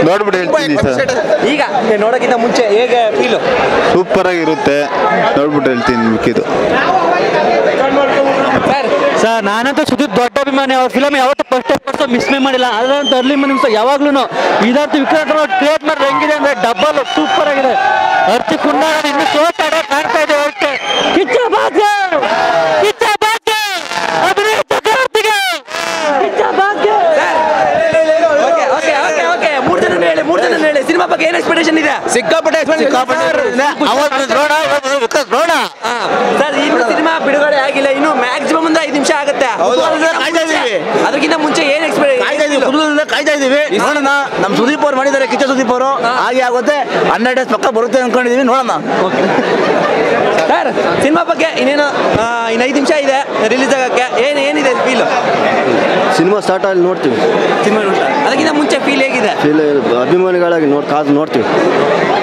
ನೋಡ್ಬಿಟ್ಟು ಹೇಳ್ತೀನಿ ಸರ್ ಈಗ ನೋಡೋಕ್ಕಿಂತ ಮುಂಚೆ ಹೇಗೆ ಫೀಲು ಸೂಪರ್ ಆಗಿರುತ್ತೆ ನೋಡ್ಬಿಟ್ಟು ಹೇಳ್ತೀನಿ ಮಿಕ್ಕಿದ್ದು ಸರ್ ಸರ್ ನಾನಂತೂ ಸುದೀಪ್ ದೊಡ್ಡ ಅಭಿಮಾನಿ ಅವ್ರ ಫಿಲಮ್ ಯಾವತ್ತೂ ಫಸ್ಟ್ ಫಸ್ಟ್ ಮಿಸ್ಮೇ ಮಾಡಿಲ್ಲ ಅದಂತೂ ಅರ್ಲಿ ಮನಿಮ್ಸ್ ಯಾವಾಗ್ಲೂ ಇದಂತೂ ವಿಕ್ರಾಂತ್ ಕ್ರಿಯೇಟ್ ಮಾಡಿದ್ರೆ ಹೆಂಗಿದೆ ಅಂದ್ರೆ ಡಬಲ್ ಸೂಪರ್ ಆಗಿದೆ ಅರ್ತಿ ಕುಂಡಾರ ಇನ್ನು ಸೋತಾಡ ಕಾಣ್ತಾ ಇದೆ ಹೊರಟೆ ಕಿಚ್ಚ ಭಾಗ್ಯ ಕಿಚ್ಚ ಭಾಗ್ಯ ಅಭಿನಯ ಚಕ್ರವರ್ತಿಗೆ ಕಿಚ್ಚ ಭಾಗ್ಯ ಓಕೆ ಓಕೆ ಓಕೆ ಓಕೆ ಮೂರು ಜನ ಹೇಳಿ ಮೂರು ಜನ ಹೇಳಿ ಸಿನಿಮಾ ಬಗ್ಗೆ ಏನು ಎಕ್ಸ್ಪೆಕ್ಟೇಷನ್ ಇದೆ ಸಿಕ್ಕಾಪಟ್ಟೆ ನೋಡ ಹಾ. ಸರ್ ಇನ್ನು ಸಿನಿಮಾ ಬಿಡುಗಡೆ ಆಗಿಲ್ಲ ಇನ್ನು ಮ್ಯಾಕ್ಸಿಮಮ್ ಒಂದು ಐದು ನಿಮಿಷ ಆಗುತ್ತೆ ಕಾಯ್ತಾ ಇದೀವಿ. ಅದಕ್ಕಿಂತ ಮುಂಚೆ ಏನು ಕಾಯ್ತಾ ಇದೀವಿ ಎಕ್ಸ್ಪೆಕ್ಟ್ ಕುತೂಹಲದಿಂದ ಕಾಯ್ತಾ ಇದೀವಿ ನೋಡೋಣ ನಮ್ ಸುದೀಪ್ ಅವ್ರು ಮಾಡಿದ್ದಾರೆ ಕಿಚ್ಚ ಸುದೀಪ್ ಅವರು ಹಾಗೆ ಆಗುತ್ತೆ ಹನ್ನೆರಡು ಡೇಸ್ ಪಕ್ಕ ಬರುತ್ತೆ ಅನ್ಕೊಂಡಿದೀವಿ ನೋಡೋಣ ಸರ್ ಸಿನಿಮಾ ಬಗ್ಗೆ ಇನ್ನೇನು ಆ, ಇನ್ನು ಐದು ನಿಮಿಷ ಇದೆ ರಿಲೀಸ್ ಆಗಕ್ಕೆ ಏನು ಏನಿದೆ ಫೀಲ್ ಸಿನಿಮಾ ಸ್ಟಾರ್ಟ್ ಆಗಿ ನೋಡ್ತೀವಿ ಸಿನಿಮಾ ಅದಕ್ಕಿಂತ ಮುಂಚೆ ಫೀಲ್ ಹೇಗಿದೆ ಇಲ್ಲಿ ಅಭಿಮಾನಿಗಳಾಗಿ ನೋಡ್ ಕಾದು ನೋಡ್ತೀವಿ